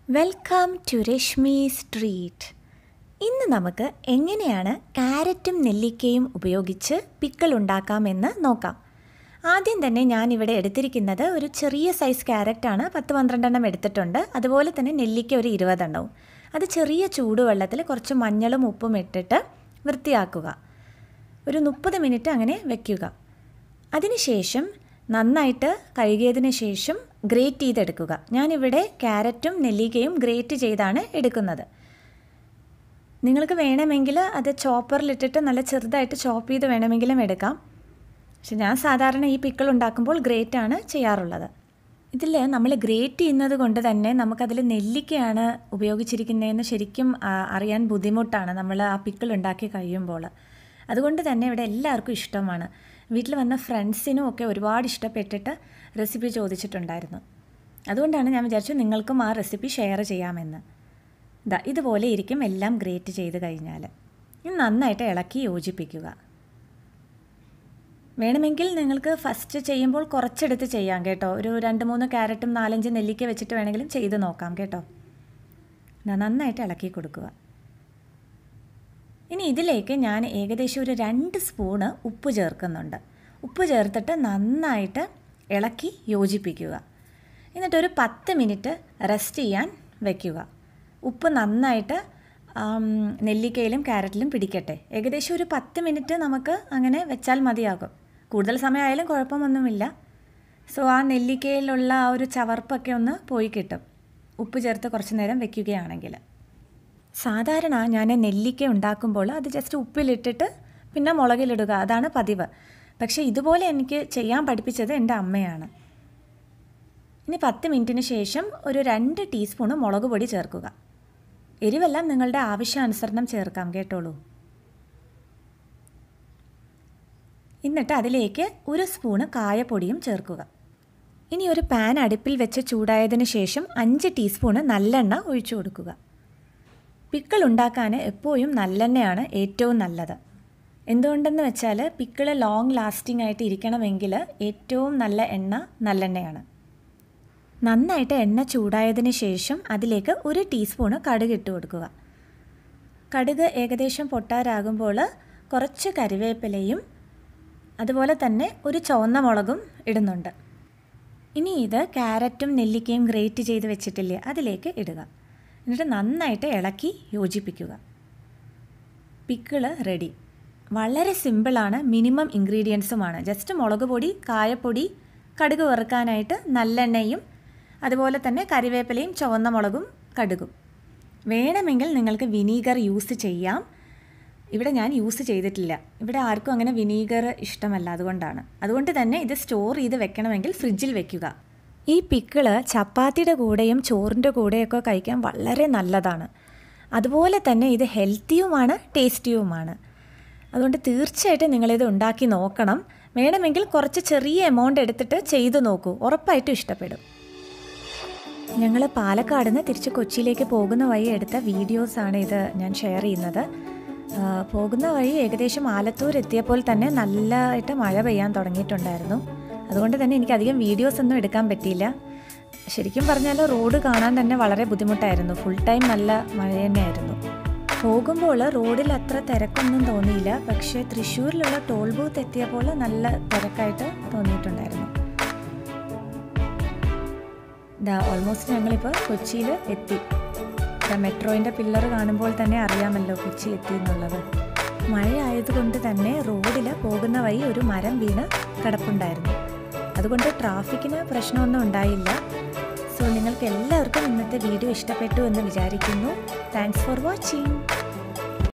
welcome to Rashmi street ഇന്ന് നമുക്ക് എങ്ങനെയാണ് ക്യാരറ്റും നെല്ലിക്കയും ഉപയോഗിച്ച് പിക്കിൾ ഉണ്ടാക്കാമെന്ന് നോക്കാം ആദ്യം തന്നെ ഞാൻ ഇവിടെ എടുത്തിരിക്കുന്നത് ഒരു ചെറിയ സൈസ് ക്യാരറ്റാണ് പത്ത് പന്ത്രണ്ടെണ്ണം എടുത്തിട്ടുണ്ട് അതുപോലെ തന്നെ നെല്ലിക്ക ഒരു ഇരുപതെണ്ണവും അത് ചെറിയ ചൂടുവെള്ളത്തിൽ കുറച്ച് മഞ്ഞളും ഉപ്പും ഇട്ടിട്ട് വൃത്തിയാക്കുക ഒരു മുപ്പത് മിനിറ്റ് അങ്ങനെ വയ്ക്കുക അതിനുശേഷം നന്നായിട്ട് കഴുകിയതിന് ശേഷം ഗ്രേറ്റ് ചെയ്തെടുക്കുക ഞാനിവിടെ ക്യാരറ്റും നെല്ലിക്കയും ഗ്രേറ്റ് ചെയ്താണ് എടുക്കുന്നത് നിങ്ങൾക്ക് വേണമെങ്കിൽ അത് ചോപ്പറിലിട്ടിട്ട് നല്ല ചെറുതായിട്ട് ചോപ്പ് ചെയ്ത് വേണമെങ്കിലും എടുക്കാം പക്ഷെ ഞാൻ സാധാരണ ഈ പിക്കിൾ ഉണ്ടാക്കുമ്പോൾ ഗ്രേറ്റ് ആണ് ചെയ്യാറുള്ളത് ഇതിൽ നമ്മൾ ഗ്രേറ്റ് ചെയ്യുന്നത് കൊണ്ട് തന്നെ നമുക്കതിൽ നെല്ലിക്കയാണ് ഉപയോഗിച്ചിരിക്കുന്നതെന്ന് ശരിക്കും ആ, അറിയാൻ ബുദ്ധിമുട്ടാണ് നമ്മൾ ആ പിക്കിൾ ഉണ്ടാക്കി കഴിയുമ്പോൾ അതുകൊണ്ട് തന്നെ ഇവിടെ എല്ലാവർക്കും ഇഷ്ടമാണ് വീട്ടിൽ വന്ന ഫ്രണ്ട്സിനും ഒക്കെ ഒരുപാട് ഇഷ്ടപ്പെട്ടിട്ട് റെസിപ്പി ചോദിച്ചിട്ടുണ്ടായിരുന്നു അതുകൊണ്ടാണ് ഞാൻ വിചാരിച്ചു നിങ്ങൾക്കും ആ റെസിപ്പി ഷെയർ ചെയ്യാമെന്ന് ഇതാ ഇതുപോലെ ഇരിക്കും എല്ലാം ഗ്രേറ്റ് ചെയ്ത് കഴിഞ്ഞാൽ ഇനി നന്നായിട്ട് ഇളക്കി യോജിപ്പിക്കുക വേണമെങ്കിൽ നിങ്ങൾക്ക് ഫസ്റ്റ് ചെയ്യുമ്പോൾ കുറച്ചെടുത്ത് ചെയ്യാം കേട്ടോ ഒരു രണ്ട് മൂന്ന് ക്യാരറ്റും നാലഞ്ച് നെല്ലിക്ക വെച്ചിട്ട് വേണമെങ്കിലും ചെയ്ത് നോക്കാം കേട്ടോ ദാ നന്നായിട്ട് ഇളക്കി കൊടുക്കുക ഇനി ഇതിലേക്ക് ഞാൻ ഏകദേശം ഒരു രണ്ട് സ്പൂണ് ഉപ്പ് ചേർക്കുന്നുണ്ട് ഉപ്പ് ചേർത്തിട്ട് നന്നായിട്ട് ഇളക്കി യോജിപ്പിക്കുക എന്നിട്ട് ഒരു പത്ത് മിനിറ്റ് റെസ്റ്റ് ചെയ്യാൻ വയ്ക്കുക ഉപ്പ് നന്നായിട്ട് ആം, നെല്ലിക്കയിലും ക്യാരറ്റിലും പിടിക്കട്ടെ ഏകദേശം ഒരു പത്ത് മിനിറ്റ് നമുക്ക് അങ്ങനെ വെച്ചാൽ മതിയാകും കൂടുതൽ സമയമായാലും കുഴപ്പമൊന്നുമില്ല സോ ആ നെല്ലിക്കയിലുള്ള ആ ഒരു ചവർപ്പൊക്കെ ഒന്ന് പോയി കിട്ടും ഉപ്പ് ചേർത്ത് കുറച്ച് നേരം വെക്കുകയാണെങ്കിൽ സാധാരണ ഞാൻ നെല്ലിക്ക ഉണ്ടാക്കുമ്പോൾ അത് ജസ്റ്റ് ഉപ്പിലിട്ടിട്ട് പിന്നെ മുളകിലിടുക അതാണ് പതിവ് പക്ഷേ ഇതുപോലെ എനിക്ക് ചെയ്യാൻ പഠിപ്പിച്ചത് എൻ്റെ അമ്മയാണ് ഇനി പത്ത് മിനിറ്റിന് ശേഷം ഒരു രണ്ട് ടീസ്പൂണ് മുളക് പൊടി ചേർക്കുക എരിവെല്ലാം നിങ്ങളുടെ ആവശ്യാനുസരണം ചേർക്കാം കേട്ടോളൂ എന്നിട്ട് അതിലേക്ക് ഒരു സ്പൂണ് കായപ്പൊടിയും ചേർക്കുക ഇനി ഒരു പാൻ അടുപ്പിൽ വെച്ച് ചൂടായതിന് ശേഷം അഞ്ച് ടീസ്പൂണ് നല്ലെണ്ണ ഒഴിച്ചു കൊടുക്കുക പിക്കിൾ ഉണ്ടാക്കാൻ എപ്പോഴും നല്ലെണ്ണയാണ് ഏറ്റവും നല്ലത് എന്തുകൊണ്ടെന്ന് വെച്ചാൽ പിക്കിൾ ലോങ് ലാസ്റ്റിംഗ് ആയിട്ട് ഇരിക്കണമെങ്കിൽ ഏറ്റവും നല്ല എണ്ണ നല്ലെണ്ണയാണ് നന്നായിട്ട് എണ്ണ ചൂടായതിന് ശേഷം അതിലേക്ക് ഒരു ടീസ്പൂണ് കടുക് ഇട്ട് കൊടുക്കുക കടുക് ഏകദേശം പൊട്ടാറാകുമ്പോൾ കുറച്ച് കറിവേപ്പിലയും അതുപോലെ തന്നെ ഒരു ചുവന്ന മുളകും ഇടുന്നുണ്ട് ഇനി ഇത് ക്യാരറ്റും നെല്ലിക്കയും ഗ്രേറ്റ് ചെയ്ത് വെച്ചിട്ടില്ലേ അതിലേക്ക് ഇടുക എന്നിട്ട് നന്നായിട്ട് ഇളക്കി യോജിപ്പിക്കുക പിക്കിള് റെഡി വളരെ സിമ്പിളാണ് മിനിമം ഇൻഗ്രീഡിയൻസുമാണ് ജസ്റ്റ് മുളക് പൊടി കായപ്പൊടി കടുക് വറുക്കാനായിട്ട് നല്ലെണ്ണയും അതുപോലെ തന്നെ കറിവേപ്പിലയും ചുവന്ന മുളകും കടുകും വേണമെങ്കിൽ നിങ്ങൾക്ക് വിനീഗർ യൂസ് ചെയ്യാം ഇവിടെ ഞാൻ യൂസ് ചെയ്തിട്ടില്ല ഇവിടെ ആർക്കും അങ്ങനെ വിനീഗർ ഇഷ്ടമല്ല അതുകൊണ്ടാണ് അതുകൊണ്ട് തന്നെ ഇത് സ്റ്റോർ ചെയ്ത് വെക്കണമെങ്കിൽ ഫ്രിഡ്ജിൽ വെക്കുക ഈ പിക്കിള് ചപ്പാത്തിയുടെ കൂടെയും ചോറിൻ്റെ കൂടെയൊക്കെ കഴിക്കാൻ വളരെ നല്ലതാണ് അതുപോലെ തന്നെ ഇത് ഹെൽത്തിയുമാണ് ടേസ്റ്റിയുമാണ് അതുകൊണ്ട് തീർച്ചയായിട്ടും നിങ്ങളിത് ഉണ്ടാക്കി നോക്കണം വേണമെങ്കിൽ കുറച്ച് ചെറിയ എമൗണ്ട് എടുത്തിട്ട് ചെയ്തു നോക്കൂ ഉറപ്പായിട്ടും ഇഷ്ടപ്പെടും ഞങ്ങൾ പാലക്കാട് നിന്ന് തിരിച്ച് കൊച്ചിയിലേക്ക് പോകുന്ന വഴി എടുത്ത വീഡിയോസാണ് ഇത് ഞാൻ ഷെയർ ചെയ്യുന്നത് ആ, പോകുന്ന വഴി ഏകദേശം ആലത്തൂർ എത്തിയപ്പോൾ തന്നെ നല്ലതായിട്ട് മഴ പെയ്യാൻ തുടങ്ങിയിട്ടുണ്ടായിരുന്നു അതുകൊണ്ട് തന്നെ എനിക്ക് അധികം വീഡിയോസ് ഒന്നും എടുക്കാൻ പറ്റിയില്ല ശരിക്കും പറഞ്ഞാൽ റോഡ് കാണാൻ തന്നെ വളരെ ബുദ്ധിമുട്ടായിരുന്നു ഫുൾ ടൈം നല്ല മഴ തന്നെയായിരുന്നു പോകുമ്പോൾ റോഡിൽ അത്ര തിരക്കൊന്നും തോന്നിയില്ല പക്ഷേ തൃശ്ശൂരിലുള്ള ടോൾ ബൂത്ത് എത്തിയപ്പോൾ നല്ല തിരക്കായിട്ട് തോന്നിയിട്ടുണ്ടായിരുന്നു ദാ ഓൾമോസ്റ്റ് ഞങ്ങളിപ്പോൾ കൊച്ചിയിൽ എത്തി ദാ മെട്രോയിൻ്റെ പില്ലർ കാണുമ്പോൾ തന്നെ അറിയാമല്ലോ കൊച്ചി എത്തി എന്നുള്ളത് മഴ ആയതുകൊണ്ട് തന്നെ റോഡിൽ പോകുന്ന വഴി ഒരു മരം വീണ് കിടപ്പുണ്ടായിരുന്നു അതുകൊണ്ട് ട്രാഫിക്കിന് പ്രശ്നമൊന്നും ഉണ്ടായില്ല സോ നിങ്ങൾക്ക് എല്ലാവർക്കും ഇന്നത്തെ വീഡിയോ ഇഷ്ടപ്പെട്ടു എന്ന് വിചാരിക്കുന്നു താങ്ക്സ് ഫോർ വാച്ചിങ്